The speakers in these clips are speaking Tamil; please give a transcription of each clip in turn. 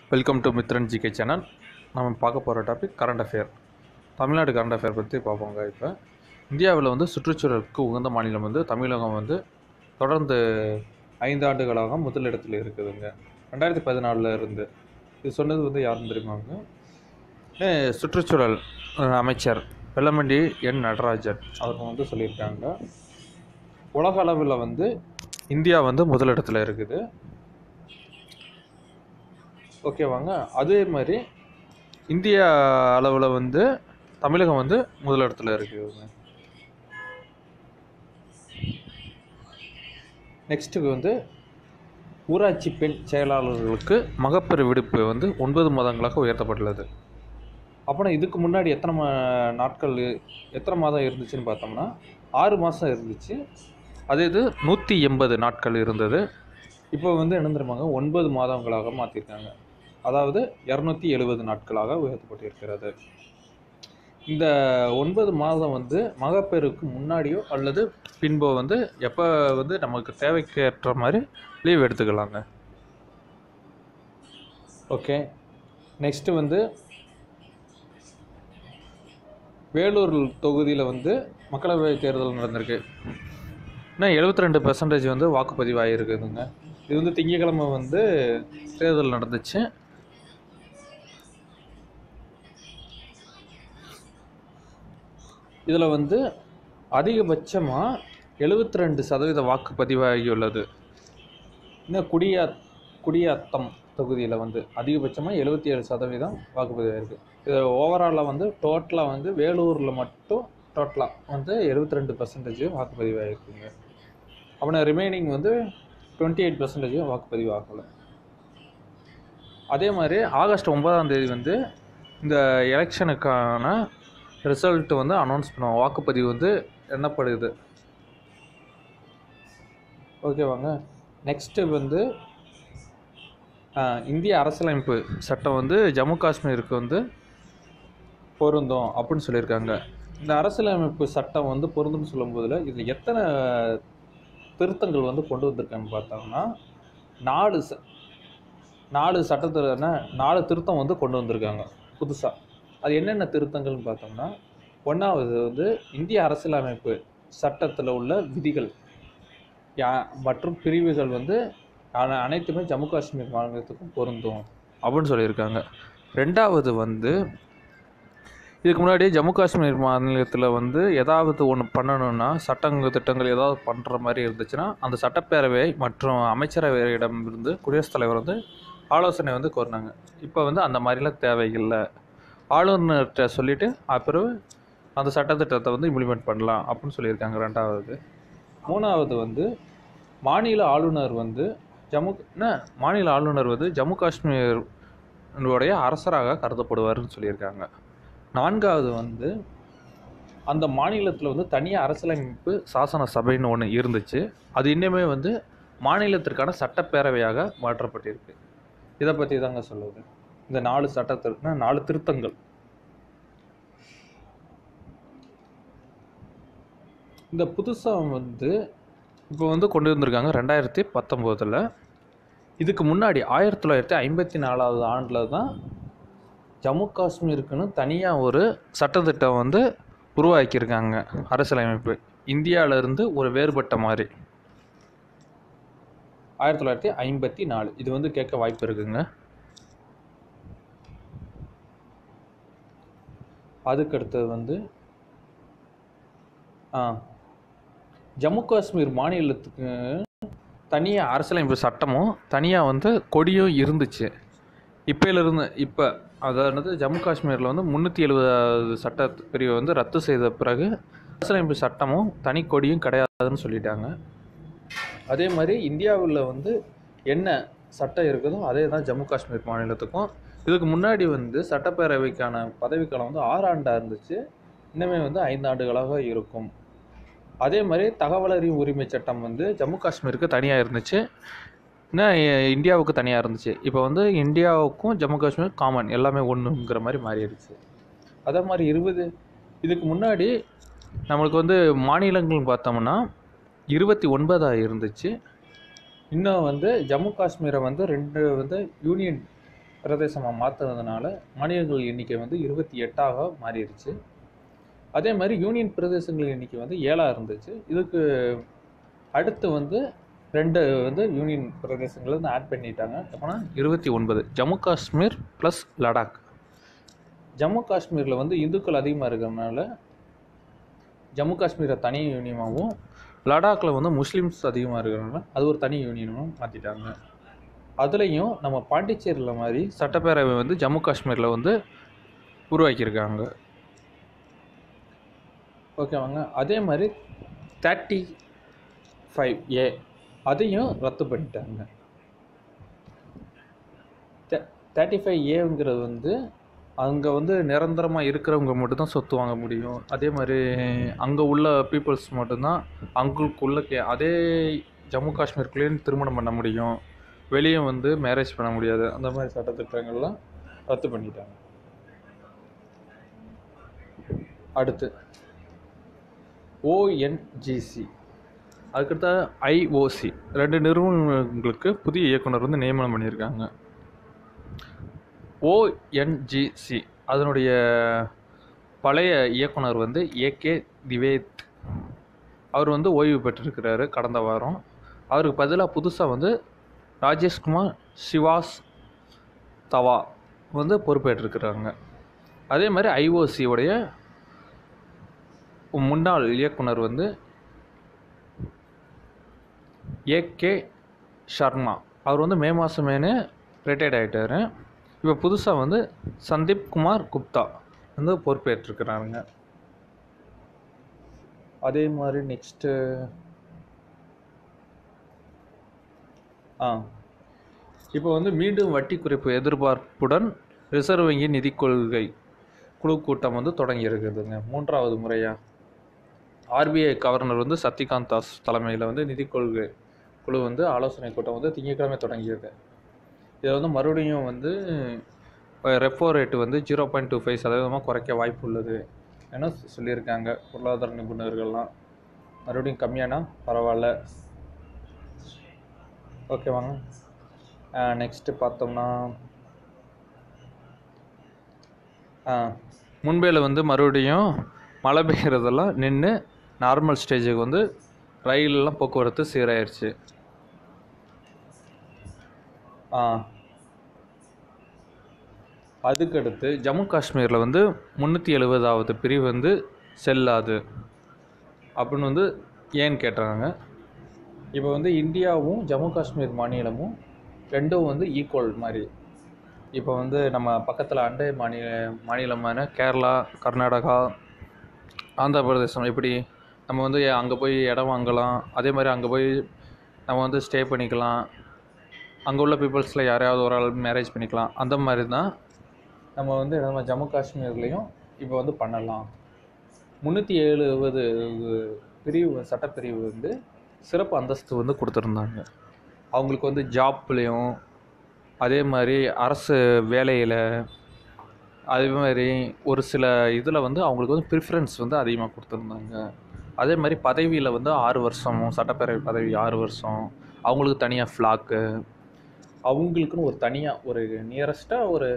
welcome to Mithran GK channel நம்ம பார்க்க போகிற topic current affair Tamil Nadu current affair பற்றி பார்ப்போங்க இப்போ இந்தியாவில் வந்து சுற்றுச்சூழலுக்கு உகந்த மாநிலம் வந்து தமிழகம் வந்து தொடர்ந்து ஐந்து ஆண்டுகளாக முதலிடத்தில் இருக்குதுங்க ரெண்டாயிரத்தி பதினாலில் இருந்து இது சொன்னது வந்து யாருன்னு தெரியுமாங்க அஹ் சுற்றுச்சூழல் அஹ் அமைச்சர் வெள்ளமண்டி என் நடராஜன் அவங்க வந்து சொல்லியிருக்காங்க உலக அளவில் வந்து இந்தியா வந்து முதலிடத்தில் இருக்குது ஓகேவாங்க அதே மாதிரி இந்தியா அளவில் வந்து தமிழகம் வந்து முதலிடத்தில் இருக்குதுங்க நெக்ஸ்ட்டுக்கு வந்து ஊராட்சி பெண் செயலாளர்களுக்கு மகப்பேறு விடுப்பு வந்து ஒன்பது மாதங்களாக உயர்த்தப்பட்டுள்ளது அப்புறம் இதுக்கு முன்னாடி எத்தனை மா நாட்கள் எத்தனை மாதம் இருந்துச்சுன்னு பார்த்தோம்னா ஆறு மாதம் இருந்துச்சு அதே இது நூற்றி எண்பது நாட்கள் இருந்தது இப்போ வந்து என்ன தெரியுமாங்க ஒன்பது மாதங்களாக மாற்றிருக்காங்க அதாவது இரநூத்தி எழுபது நாட்களாக உயர்த்தப்பட்டிருக்கிறது இந்த ஒன்பது மாதம் வந்து மகப்பேறுக்கு முன்னாடியோ அல்லது பின்போ வந்து எப்போ வந்து நமக்கு தேவைக்கு ஏற்ற மாதிரி லீவ் எடுத்துக்கலாங்க ஓகே நெக்ஸ்ட்டு வந்து வேலூர் தொகுதியில் வந்து மக்களவை தேர்தல் நடந்திருக்கு இன்னும் எழுபத்தி ரெண்டு பெர்சன்டேஜ் வந்து வாக்குப்பதிவு ஆகிருக்குதுங்க இது வந்து திங்கக்கிழமை வந்து தேர்தல் நடந்துச்சு இதில் வந்து அதிகபட்சமாக எழுபத்தி ரெண்டு சதவீத வாக்குப்பதிவாகியுள்ளது இன்னும் குடியா குடியாத்தம் தொகுதியில் வந்து அதிகபட்சமாக எழுபத்தி ஏழு சதவீதம் வாக்குப்பதிவாயிருக்கு இது ஓவராலாக வந்து டோட்டலாக வந்து வேலூரில் மட்டும் டோட்டலாக வந்து எழுபத்தி ரெண்டு பர்சன்டேஜ் வாக்குப்பதிவாயிருக்குங்க அப்புறம் ரிமைனிங் வந்து டுவெண்ட்டி எயிட் பர்சன்டேஜ் வாக்குப்பதிவு ஆகலை அதே மாதிரி ஆகஸ்ட் ஒன்பதாம் தேதி வந்து இந்த எலெக்ஷனுக்கான ரிசல்ட் வந்து அனௌன்ஸ் பண்ணுவோம் வாக்குப்பதிவு வந்து எண்ணப்படுது ஓகேவாங்க நெக்ஸ்ட்டு வந்து ஆஹ், இந்திய அரசியலமைப்பு சட்டம் வந்து ஜம்மு காஷ்மீருக்கு வந்து பொருந்தும் அப்படின்னு சொல்லியிருக்காங்க இந்த அரசியலமைப்பு சட்டம் வந்து பொருந்தும்னு சொல்லும்போதில் இதில் எத்தனை திருத்தங்கள் வந்து கொண்டு வந்திருக்காங்கன்னு பார்த்தோம்னா நாலு ச நாலு சட்டத்தில் என்ன நாலு திருத்தம் வந்து கொண்டு வந்திருக்காங்க புதுசாக அது என்னென்ன திருத்தங்கள்னு பார்த்தோம்னா ஒன்றாவது வந்து இந்திய அரசியலமைப்பு சட்டத்தில் உள்ள விதிகள் யா மற்றும் பிரிவுகள் வந்து அன- அனைத்துமே ஜம்மு காஷ்மீர் மாநிலத்துக்கும் பொருந்தும் அப்படின்னு சொல்லியிருக்காங்க ரெண்டாவது வந்து இதுக்கு முன்னாடி ஜம்மு காஷ்மீர் மாநிலத்தில் வந்து ஏதாவது ஒன்று பண்ணணும்னா சட்டங்கள் திட்டங்கள் ஏதாவது பண்ணுற மாதிரி இருந்துச்சுன்னா அந்த சட்டப்பேரவை மற்றும் அமைச்சரவையிடம் இருந்து குடியரசுத் தலைவர் வந்து ஆலோசனை வந்து கோரினாங்க இப்போ வந்து அந்த மாதிரிலாம் தேவையில்லை ஆளுநர்கிட்ட சொல்லிவிட்டு அப்புறம் அந்த சட்டத்திட்டத்தை வந்து இம்ப்ளிமெண்ட் பண்ணலாம் அப்படின்னு சொல்லியிருக்காங்க ரெண்டாவது மூணாவது வந்து மாநில ஆளுநர் வந்து ஜம்மு என்ன மாநில ஆளுநர் வந்து ஜம்மு காஷ்மீர் உடைய அரசராக கருதப்படுவார்னு சொல்லியிருக்காங்க நான்காவது வந்து அந்த மாநிலத்தில் வந்து தனியாக அரசியலமைப்பு சாசன சபைன்னு ஒன்று இருந்துச்சு அது இன்னுமே வந்து மாநிலத்திற்கான சட்டப்பேரவையாக மாற்றப்பட்டிருக்கு இதை பற்றி தாங்க சொல்லுது இந்த நாலு சட்டத்திற்கு நாலு திருத்தங்கள் இந்த புதுசாக வந்து இப்போ வந்து கொண்டு வந்திருக்காங்க ரெண்டாயிரத்தி பத்தொம்போதில் இதுக்கு முன்னாடி ஆயிரத்தி தொள்ளாயிரத்தி ஐம்பத்தி நாலாவது ஆண்டில் தான் ஜம்மு காஷ்மீருக்குன்னு தனியாக ஒரு சட்டத்திட்டம் வந்து உருவாக்கியிருக்காங்க அரசியலமைப்பு இந்தியாவிலேருந்து ஒரு வேறுபட்ட மாதிரி ஆயிரத்தி தொள்ளாயிரத்தி ஐம்பத்தி நாலு இது வந்து கேட்க வாய்ப்பு இருக்குங்க அதுக்கு அடுத்தது வந்து ஆ ஜம்மு காஷ்மீர் மாநிலத்துக்கு தனியாக அரசியலமைப்பு சட்டமும் தனியாக வந்து கொடியும் இருந்துச்சு இப்போலேருந்து இப்போ அதாவது ஜம்மு காஷ்மீரில் வந்து முந்நூற்றி எழுபதாவது சட்ட பிரிவை வந்து ரத்து செய்த பிறகு அரசியலமைப்பு சட்டமும் தனி கொடியும் கிடையாதுன்னு சொல்லிட்டாங்க அதே மாதிரி இந்தியாவில் வந்து என்ன சட்டம் இருக்குதோ அதே தான் ஜம்மு காஷ்மீர் மாநிலத்துக்கும் இதுக்கு முன்னாடி வந்து சட்டப்பேரவைக்கான பதவிக்காலம் வந்து ஆறு ஆண்டாக இருந்துச்சு இன்னுமே வந்து ஐந்து ஆண்டுகளாக இருக்கும் அதே மாதிரி தகவல் அறியும் உரிமை சட்டம் வந்து ஜம்மு காஷ்மீருக்கு தனியாக இருந்துச்சு இன்னும் இ- இந்தியாவுக்கு தனியாக இருந்துச்சு இப்போ வந்து இந்தியாவுக்கும் ஜம்மு காஷ்மீர் காமன் எல்லாமே ஒன்றுங்கிற மாதிரி மாறிடுச்சு அதே மாதிரி இருபது இதுக்கு முன்னாடி நம்மளுக்கு வந்து மாநிலங்கள்னு பார்த்தோம்னா இருபத்தி ஒன்பதாக இருந்துச்சு இன்னும் வந்து ஜம்மு காஷ்மீரை வந்து ரெண்டு வந்து யூனியன் பிரதேசமாக மாற்றுறதுனால மாநிலங்கள் எண்ணிக்கை வந்து இருபத்தி எட்டாக மாறிடுச்சு அதே மாதிரி யூனியன் பிரதேசங்கள் எண்ணிக்கை வந்து ஏழாக இருந்துச்சு இதுக்கு அடுத்து வந்து ரெண்டு வந்து யூனியன் பிரதேசங்களை வந்து ஆட் பண்ணிட்டாங்க எப்போனா இருபத்தி ஒன்பது ஜம்மு காஷ்மீர் ப்ளஸ் லடாக் ஜம்மு காஷ்மீரில் வந்து இந்துக்கள் அதிகமாக இருக்கிறதுனால ஜம்மு காஷ்மீரை தனி யூனியனாகவும் லடாக்கில் வந்து முஸ்லீம்ஸ் அதிகமாக இருக்கிறனால அது ஒரு தனி யூனியனும் மாற்றிட்டாங்க அதுலேயும் நம்ம பாண்டிச்சேரியில் மாதிரி சட்டப்பேரவை வந்து ஜம்மு காஷ்மீரில் வந்து உருவாக்கியிருக்காங்க ஓகேவாங்க அதே மாதிரி தேர்ட்டி ஃபைவ் ஏ அதையும் ரத்து பண்ணிட்டாங்க தேர்ட்டி ஃபைவ் ஏங்கிறது வந்து அங்கே வந்து நிரந்தரமாக இருக்கிறவங்க மட்டும்தான் சொத்து வாங்க முடியும் அதே மாதிரி அங்கே உள்ள பீப்புள்ஸ் மட்டும்தான் அங்களுக்குள்ள கே அதே ஜம்மு காஷ்மீருக்குள்ளேயும் திருமணம் பண்ண முடியும் வெளியே வந்து மேரேஜ் பண்ண முடியாது அந்த மாதிரி சட்டத்திட்டங்கள்லாம் ரத்து பண்ணிட்டாங்க அடுத்து ஓஎன்ஜிசி அதுக்கடுத்த ஐஓசி ரெண்டு நிறுவனங்களுக்கு புதிய இயக்குனர் வந்து நியமனம் பண்ணியிருக்காங்க ஓஎன்ஜிசி அதனுடைய பழைய இயக்குனர் வந்து ஏகே திவேத் அவர் வந்து ஓய்வு பெற்றிருக்கிறாரு கடந்த வாரம் அவருக்கு பதிலாக புதுசாக வந்து ராஜேஷ்குமார் சிவாஸ் தவா வந்து பொறுப்பேற்றிருக்கிறாங்க அதே மாதிரி ஐஓசியோடைய முன்னாள் இயக்குனர் வந்து ஏகே சர்மா அவர் வந்து மே மாதமேனு ரிட்டையர்ட் ஆகிட்டார் இப்போ புதுசாக வந்து சந்தீப் குமார் குப்தா வந்து பொறுப்பேற்றிருக்கிறாங்க அதே மாதிரி நெக்ஸ்ட்டு ஆ இப்போ வந்து மீண்டும் வட்டி குறைப்பு எதிர்பார்ப்புடன் ரிசர்வ் வங்கி நிதி கொள்கை குழு கூட்டம் வந்து தொடங்கி இருக்குதுங்க மூன்றாவது முறையாக ஆர்பிஐ கவர்னர் வந்து சக்திகாந்த் தாஸ் தலைமையில் வந்து நிதி கொள்கை குழு வந்து ஆலோசனை கூட்டம் வந்து திங்கட்கிழமை தொடங்கியிருக்கு இதில் வந்து மறுபடியும் வந்து ரெப்போ ரேட்டு வந்து ஜீரோ பாயிண்ட் டூ ஃபைவ் சதவீதமாக குறைக்க வாய்ப்பு உள்ளது என சொல்லியிருக்காங்க பொருளாதார நிபுணர்கள்லாம் மறுபடியும் கம்மியானா பரவாயில்ல ஓகேவாங்க நெக்ஸ்ட்டு பார்த்தோம்னா மும்பையில் வந்து மறுபடியும் மழை பெய்கிறதெல்லாம் நின்று நார்மல் ஸ்டேஜுக்கு வந்து ரயிலெலாம் போக்குவரத்து சீராயிருச்சு அதுக்கடுத்து ஜம்மு காஷ்மீரில் வந்து முந்நூற்றி எழுபதாவது பிரிவு வந்து செல்லாது அப்படின்னு வந்து ஏன்னு கேட்டாங்க இப்போ வந்து இந்தியாவும் ஜம்மு காஷ்மீர் மாநிலமும் ரெண்டும் வந்து ஈக்குவல் மாதிரி இப்போ வந்து நம்ம பக்கத்தில் அண்டை மாநில மாநிலமான கேரளா கர்நாடகா ஆந்திர பிரதேசம் இப்படி நம்ம வந்து அங்கே போய் இடம் வாங்கலாம் அதே மாதிரி அங்கே போய் நம்ம வந்து ஸ்டே பண்ணிக்கலாம் அங்கே உள்ள பீப்புள்ஸில் யாரையாவது ஒரு ஆள் மேரேஜ் பண்ணிக்கலாம் அந்த மாதிரி தான் நம்ம வந்து நம்ம ஜம்மு காஷ்மீர்லேயும் இப்போ வந்து பண்ணலாம் முந்நூற்றி எழுபது பிரிவு சட்டப்பிரிவு வந்து சிறப்பு அந்தஸ்து வந்து கொடுத்துருந்தாங்க அவங்களுக்கு வந்து ஜாப்லேயும் அதே மாதிரி அரசு வேலையில் அதே மாதிரி ஒரு சில இதில் வந்து அவங்களுக்கு வந்து ப்ரிஃபரன்ஸ் வந்து அதிகமாக கொடுத்துருந்தாங்க அதே மாதிரி பதவியில் வந்து ஆறு வருஷம் சட்டப்பேரவை பதவி ஆறு வருஷம் அவங்களுக்கு தனியாக ஃப்ளாக்கு அவங்களுக்குன்னு ஒரு தனியாக ஒரு நியரஸ்ட்டாக ஒரு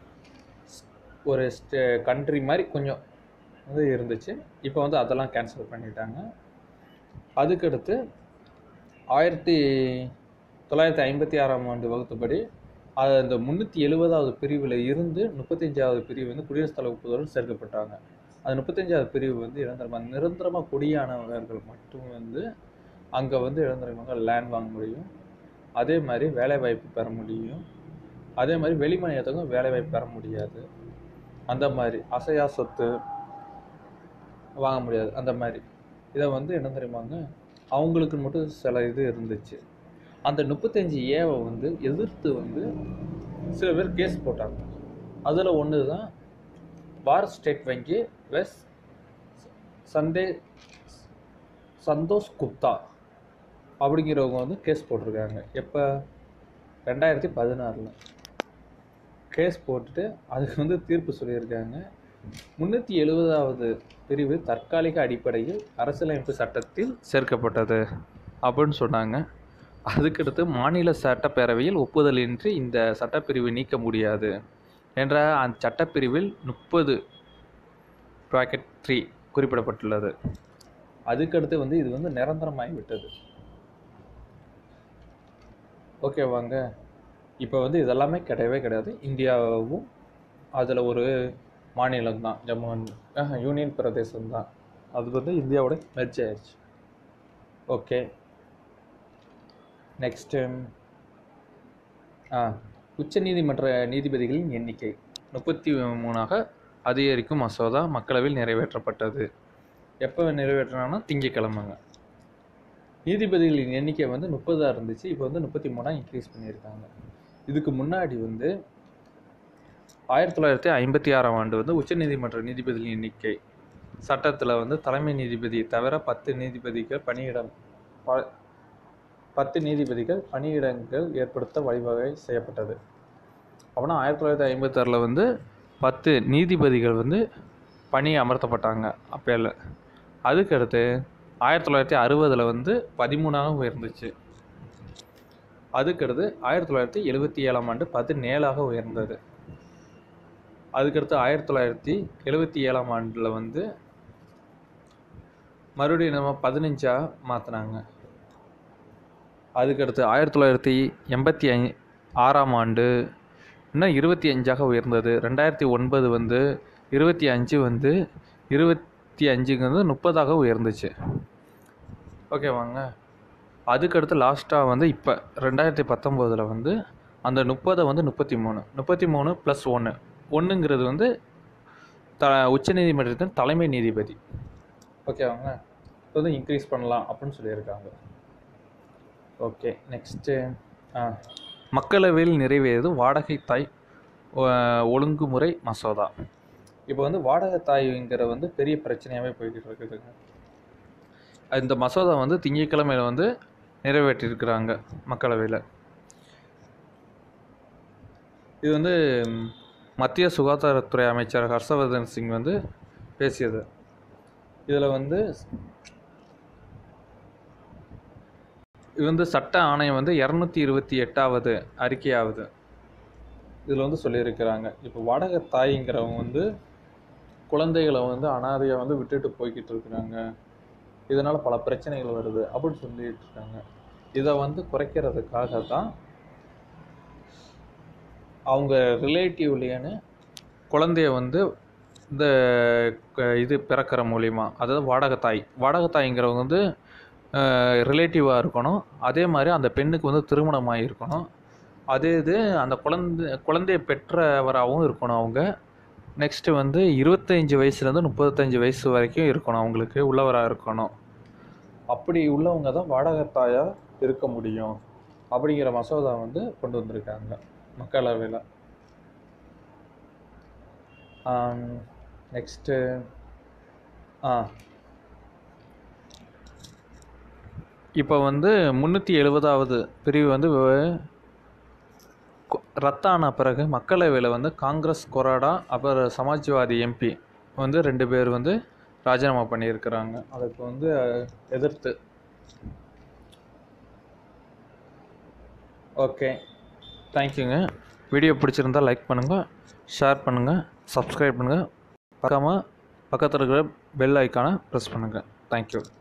ஒரு ஸ்டே கண்ட்ரி மாதிரி கொஞ்சம் வந்து இருந்துச்சு இப்போ வந்து அதெல்லாம் கேன்சல் பண்ணிட்டாங்க அதுக்கடுத்து ஆயிரத்தி தொள்ளாயிரத்தி ஐம்பத்தி ஆறாம் ஆண்டு வகுத்துப்படி அது அந்த முந்நூற்றி எழுபதாவது பிரிவில் இருந்து முப்பத்தஞ்சாவது பிரிவு வந்து குடியரசுத் தலைவர் ஒப்புதலுடன் சேர்க்கப்பட்டாங்க அது முப்பத்தஞ்சாவது பிரிவு வந்து நிரந்தரமாக நிரந்தரமாக குடியானவர்கள் மட்டும் வந்து அங்கே வந்து நிரந்தரமாக லேண்ட் வாங்க முடியும் அதே மாதிரி வேலைவாய்ப்பு பெற முடியும் அதே மாதிரி வெளிமாநிலத்துக்கும் வேலைவாய்ப்பு பெற முடியாது அந்த மாதிரி அசையா சொத்து வாங்க முடியாது அந்த மாதிரி இதை வந்து என்ன தெரியுமாங்க அவங்களுக்கு மட்டும் சில இது இருந்துச்சு அந்த முப்பத்தஞ்சு ஏவை வந்து எதிர்த்து வந்து சில பேர் கேஸ் போட்டாங்க அதில் ஒன்று தான் பாரத் ஸ்டேட் வங்கி வெஸ் சண்டே சந்தோஷ் குப்தா அப்படிங்கிறவங்க வந்து கேஸ் போட்டிருக்காங்க எப்போ ரெண்டாயிரத்தி பதினாறில் கேஸ் போட்டுட்டு அதுக்கு வந்து தீர்ப்பு சொல்லியிருக்காங்க முந்நூற்றி எழுபதாவது பிரிவு தற்காலிக அடிப்படையில் அரசியலமைப்பு சட்டத்தில் சேர்க்கப்பட்டது அப்படின்னு சொன்னாங்க அதுக்கடுத்து மாநில சட்டப்பேரவையில் ஒப்புதலின்றி இந்த சட்டப்பிரிவு நீக்க முடியாது என்ற அந்த சட்டப்பிரிவில் முப்பது ப்ராக்கெட் த்ரீ குறிப்பிடப்பட்டுள்ளது அதுக்கடுத்து வந்து இது வந்து நிரந்தரமாகி விட்டது ஓகேவாங்க இப்போ வந்து இதெல்லாமே கிடையவே கிடையாது இந்தியாவும் அதில் ஒரு மாநிலம் தான் ஜம்மு அண்ட் ஆஹா, யூனியன் பிரதேசம் தான் அது வந்து இந்தியாவோட மெர்ஜ் ஆயிடுச்சு ஓகே நெக்ஸ்ட்டு ஆ உச்சநீதிமன்ற நீதிபதிகளின் எண்ணிக்கை முப்பத்தி மூணாக அதிகரிக்கும் மசோதா மக்களவையில் நிறைவேற்றப்பட்டது எப்போ நிறைவேற்றினாங்கன்னா திங்கக்கிழமைங்க நீதிபதிகளின் எண்ணிக்கை வந்து முப்பதாக இருந்துச்சு இப்போ வந்து முப்பத்தி மூணாக இன்க்ரீஸ் பண்ணியிருக்காங்க இதுக்கு முன்னாடி வந்து ஆயிரத்தி தொள்ளாயிரத்தி ஐம்பத்தி ஆறாம் ஆண்டு வந்து உச்சநீதிமன்ற நீதிபதிகளின் எண்ணிக்கை சட்டத்தில் வந்து தலைமை நீதிபதி தவிர பத்து நீதிபதிகள் பணியிடம் ப- பத்து நீதிபதிகள் பணியிடங்கள் ஏற்படுத்த வழிவகை செய்யப்பட்டது அப்படின்னா ஆயிரத்தி தொள்ளாயிரத்தி ஐம்பத்தாறில் வந்து பத்து நீதிபதிகள் வந்து பணி அமர்த்தப்பட்டாங்க அப்போல அதுக்கடுத்து ஆயிரத்தி தொள்ளாயிரத்தி அறுபதில் வந்து பதிமூணாக உயர்ந்துச்சு அதுக்கடுத்து ஆயிரத்தி தொள்ளாயிரத்தி எழுபத்தி ஏழாம் ஆண்டு பதினேழாக உயர்ந்தது அதுக்கடுத்து ஆயிரத்தி தொள்ளாயிரத்தி எழுபத்தி ஏழாம் ஆண்டில் வந்து மறுபடியும் நம்ம பதினஞ்சாக மாற்றினாங்க அதுக்கடுத்து ஆயிரத்தி தொள்ளாயிரத்தி எண்பத்தி ஐ ஆறாம் ஆண்டு இன்னும் இருபத்தி அஞ்சாக உயர்ந்தது ரெண்டாயிரத்தி ஒன்பது வந்து இருபத்தி அஞ்சு வந்து இருபத்தி அஞ்சுக்கு வந்து முப்பதாக உயர்ந்துச்சு ஓகேவாங்க அதுக்கடுத்து லாஸ்ட்டாக வந்து இப்போ ரெண்டாயிரத்தி பத்தொம்போதில் வந்து அந்த முப்பதை வந்து முப்பத்தி மூணு முப்பத்தி மூணு ப்ளஸ் ஒன்று ஒன்றுங்கிறது வந்து த உச்சநீதிமன்றத்தின் தலைமை நீதிபதி ஓகேவாங்க இப்போ வந்து இன்க்ரீஸ் பண்ணலாம் அப்படின்னு சொல்லியிருக்காங்க ஓகே நெக்ஸ்ட்டு ஆ மக்களவையில் நிறைவேறது வாடகை தாய் ஒ- ஒழுங்குமுறை மசோதா இப்போ வந்து வாடகை தாய்ங்கிற வந்து பெரிய பிரச்சனையாகவே போய்கிட்டு இருக்குதுங்க இந்த மசோதா வந்து திங்கட்கிழமையில வந்து நிறைவேற்றியிருக்கிறாங்க மக்களவையில் இது வந்து ம், மத்திய சுகாதாரத்துறை அமைச்சர் ஹர்ஷவர்தன் சிங் வந்து பேசியது இதில் வந்து இது வந்து சட்ட ஆணையம் வந்து இரநூத்தி இருபத்தி எட்டாவது அறிக்கையாவது இதில் வந்து சொல்லியிருக்கிறாங்க இப்போ வாடகை தாய்ங்கிறவங்க வந்து குழந்தைகளை வந்து அனாதையாக வந்து விட்டுட்டு போய்கிட்டு இருக்கிறாங்க இதனால் பல பிரச்சனைகள் வருது அப்படின்னு சொல்லிட்டு இருக்காங்க இதை வந்து குறைக்கிறதுக்காக தான் அவங்க ரிலேட்டிவ்லேன்னு குழந்தைய வந்து இந்த க- இது பிறக்கிற மூலிமா அதாவது வாடகை தாய் வாடகை தாய்ங்கிறவங்க வந்து ரிலேட்டிவாக இருக்கணும் அதே மாதிரி அந்த பெண்ணுக்கு வந்து திருமணமாக இருக்கணும் அதே இது அந்த குழந்தை குழந்தைய பெற்றவராகவும் இருக்கணும் அவங்க நெக்ஸ்ட்டு வந்து இருபத்தஞ்சி வயசுலேருந்து முப்பத்தஞ்சு வயசு வரைக்கும் இருக்கணும் அவங்களுக்கு உள்ளவராக இருக்கணும் அப்படி உள்ளவங்க தான் வாடகை தாயாக இருக்க முடியும் அப்படிங்கிற மசோதா வந்து கொண்டு வந்திருக்காங்க மக்களவையில் நெக்ஸ்ட்டு ஆ இப்போ வந்து முந்நூற்றி எழுபதாவது பிரிவு வந்து வ- கொ- ரத்தான பிறகு மக்களவையில் வந்து காங்கிரஸ் கொறாடா அப்புறம் சமாஜ்வாதி எம்பி வந்து ரெண்டு பேர் வந்து ராஜினாமா பண்ணியிருக்கிறாங்க அதுக்கு வந்து அஹ், எதிர்த்து ஓகே தேங்க்யூங்க வீடியோ பிடிச்சிருந்தா லைக் பண்ணுங்கள் ஷேர் பண்ணுங்கள் சப்ஸ்கிரைப் பண்ணுங்கள் பார்க்காம பக்கத்தில் இருக்கிற பெல் ஐக்கானை ப்ரெஸ் பண்ணுங்கள் தேங்க்யூ